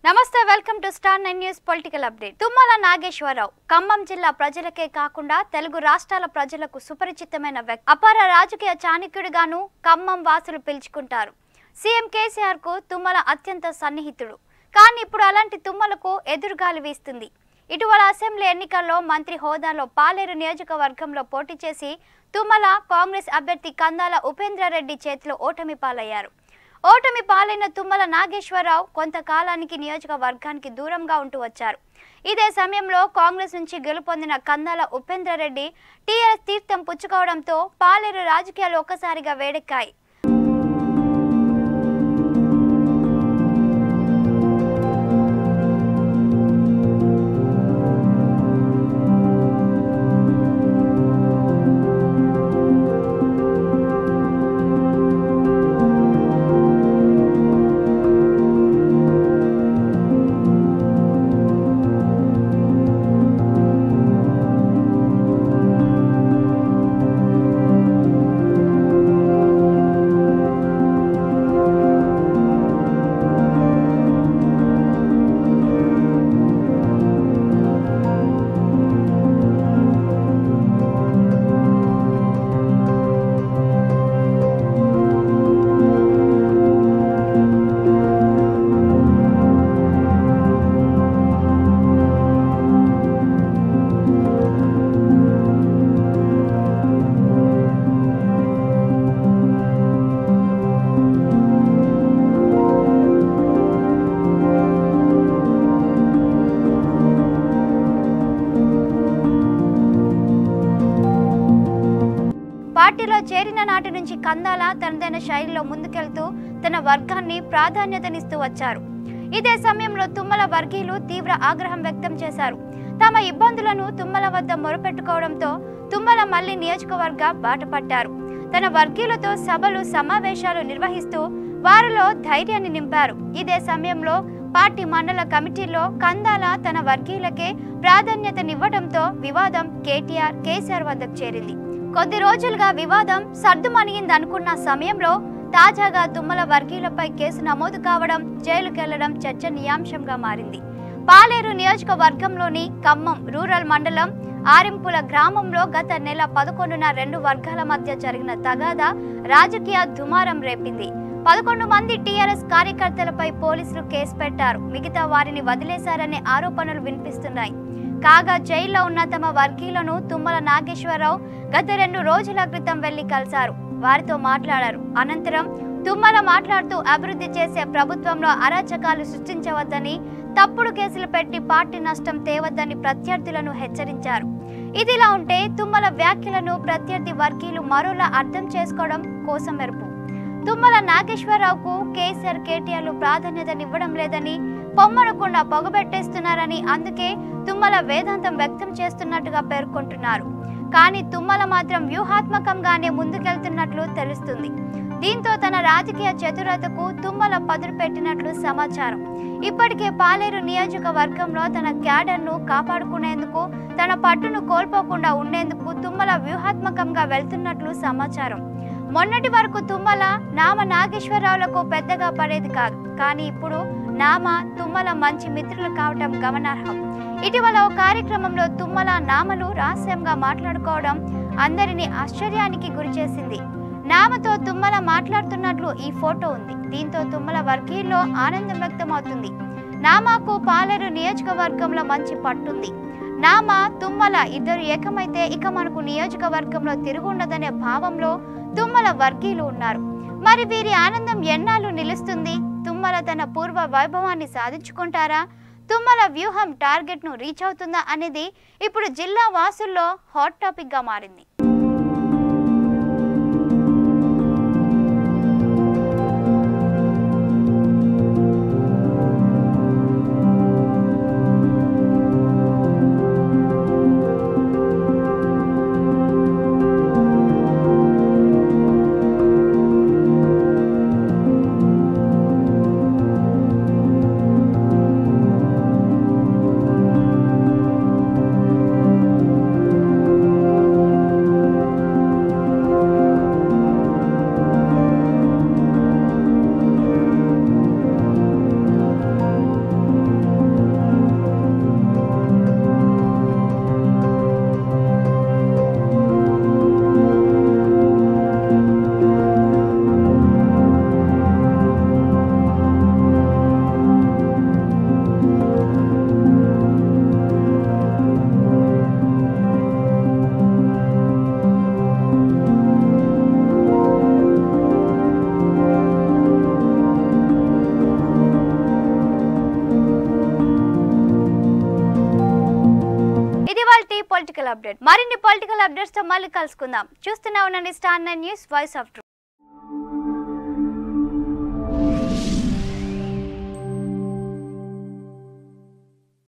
నమస్తే welcome to star nine news political update Tummala Nageswara Rao Khammam జిల్లా ప్రజలకే కాకుండా తెలుగు రాష్ట్రాల ప్రజలకు సుపరిచితమైన వ్యక్తి అపార రాజకీయ చాణక్యుడిగాను ఖమ్మం వాసులు పిలుచుకుంటారు సీఎం కేసీఆర్ కు తుమ్మల అత్యంత సన్నిహితుడు కానీ ఇప్పుడు అలాంటి తుమ్మలకు ఎదురుగాలి వీస్తుంది ఇటీవల అసెంబ్లీ ఎన్నికల్లో మంత్రి హోదాలో పాలేరు నియోజకవర్గంలో పోటీ చేసి తుమ్మల కాంగ్రెస్ అభ్యర్థి కందాల ఉపేంద్రారెడ్డి చేతిలో ఓటమి పాలయ్యారు ఓటమి పాలైన తుమ్మల నాగేశ్వరరావు కొంతకాలానికి నియోజకవర్గానికి దూరంగా ఉంటూ వచ్చారు ఇదే సమయంలో కాంగ్రెస్ నుంచి గెలుపొందిన కందాల ఉపేంద్రారెడ్డి టీఆర్ఎస్ తీర్థం పుచ్చుకోవడంతో పాలేరు రాజకీయాలు ఒక్కసారిగా వేడెక్కాయి పార్టీలో చేరిన నాటి నుంచి కందాల తనదైన శైలిలో ముందుకెళ్తూ తన వర్గాన్ని ప్రాధాన్యతనిస్తూ వచ్చారు ఇదే సమయంలో తుమ్మల వర్గీయులు తీవ్ర ఆగ్రహం వ్యక్తం చేశారు తమ ఇబ్బందులను తుమ్మల వద్ద మొరపెట్టుకోవడంతో తుమ్మల మళ్లీ నియోజకవర్గ బాట పట్టారు తన వర్గీయులతో సభలు సమావేశాలు నిర్వహిస్తూ వారిలో ధైర్యాన్ని నింపారు ఇదే సమయంలో పార్టీ మండల కమిటీలో కందాల తన వర్గీయులకే ప్రాధాన్యతనివ్వడంతో వివాదం కేటీఆర్ కేసీఆర్ వద్దకు చేరింది కొద్ది రోజులుగా వివాదం సర్దుమణిగిందనుకున్న సమయంలో తాజాగా తుమ్మల వర్గీయులపై కేసు నమోదు కావడం జైలుకెళ్లడం చర్చనీయాంశంగా మారింది పాలేరు నియోజకవర్గంలోని ఖమ్మం రూరల్ మండలం ఆరింపుల గ్రామంలో గత నెల పదకొండున రెండు వర్గాల మధ్య జరిగిన తగాదా రాజకీయ దుమారం రేపింది పదకొండు మంది టీఆర్ఎస్ కార్యకర్తలపై పోలీసులు కేసు పెట్టారు మిగతా వారిని వదిలేశారనే ఆరోపణలు వినిపిస్తున్నాయి కాగా జైల్లో ఉన్న తమ వర్గీయులను తుమ్మల నాగేశ్వరరావు గత రెండు రోజుల క్రితం వెళ్లి కలిశారు వారితో మాట్లాడారు అనంతరం తుమ్మల మాట్లాడుతూ అభివృద్ధి చేసే ప్రభుత్వంలో అరాచకాలు సృష్టించవద్దని తప్పుడు కేసులు పెట్టి పార్టీ నష్టం తేవద్దని ప్రత్యర్థులను హెచ్చరించారు ఇదిలా ఉంటే తుమ్మల వ్యాఖ్యలను ప్రత్యర్థి వర్గీయులు మరోలా అర్థం చేసుకోవడం కోసం మెరుపు తుమ్మల నాగేశ్వరరావుకు కేసీఆర్ కేటీఆర్లు ప్రాధాన్యతనివ్వడం లేదని పొమ్మనకుండా పొగబెట్టేస్తున్నారని అందుకే తుమ్మల వేదాంతం వ్యక్తం చేస్తున్నట్టుగా పేర్కొంటున్నారు కానీ తుమ్మల మాత్రం వ్యూహాత్మకంగానే ముందుకెళ్తున్నట్లు తెలుస్తుంది దీంతో తన రాజకీయ చతురతకు తుమ్మల పదును పెట్టినట్లు సమాచారం ఇప్పటికే పాలేరు నియోజకవర్గంలో తన క్యాడర్ను కాపాడుకునేందుకు తన పట్టును కోల్పోకుండా ఉండేందుకు తుమ్మల వ్యూహాత్మకంగా వెళ్తున్నట్లు సమాచారం మొన్నటి వరకు తుమ్మల నామ నాగేశ్వరరావులకు పెద్దగా పడేది కాదు కానీ ఇప్పుడు నామ తుమ్మల మంచి మిత్రులు కావటం గమనార్హం ఇటీవల ఓ కార్యక్రమంలో తుమ్మల నామలు రహస్యంగా మాట్లాడుకోవడం అందరినీ ఆశ్చర్యానికి గురిచేసింది నామతో తుమ్మల మాట్లాడుతున్నట్లు ఈ ఫోటో ఉంది దీంతో తుమ్మల వర్గీయుల్లో ఆనందం వ్యక్తమవుతుంది నామాకు పాలేరు నియోజకవర్గంలో మంచి పట్టుంది నామ తుమ్మల ఇద్దరు ఏకమైతే ఇక మనకు నియోజకవర్గంలో తిరుగుండదనే భావంలో తుమ్మల వర్గీయులు ఉన్నారు మరి వీరి ఆనందం ఎన్నాళ్ళు నిలుస్తుంది తుమ్మల తన పూర్వ వైభవాన్ని సాధించుకుంటారా తుమ్మల వ్యూహం టార్గెట్ ను రీచ్ అవుతుందా అనేది ఇప్పుడు జిల్లా వాసుల్లో హాట్ టాపిక్ గా మారింది ఇది వాళ్ళ పొలిటికల్ అప్డేట్ మరిన్ని పొలిటికల్ అప్డేట్స్ తో మళ్ళీ కలుసుకుందాం చూస్తూనే ఉండండి star nine news voice of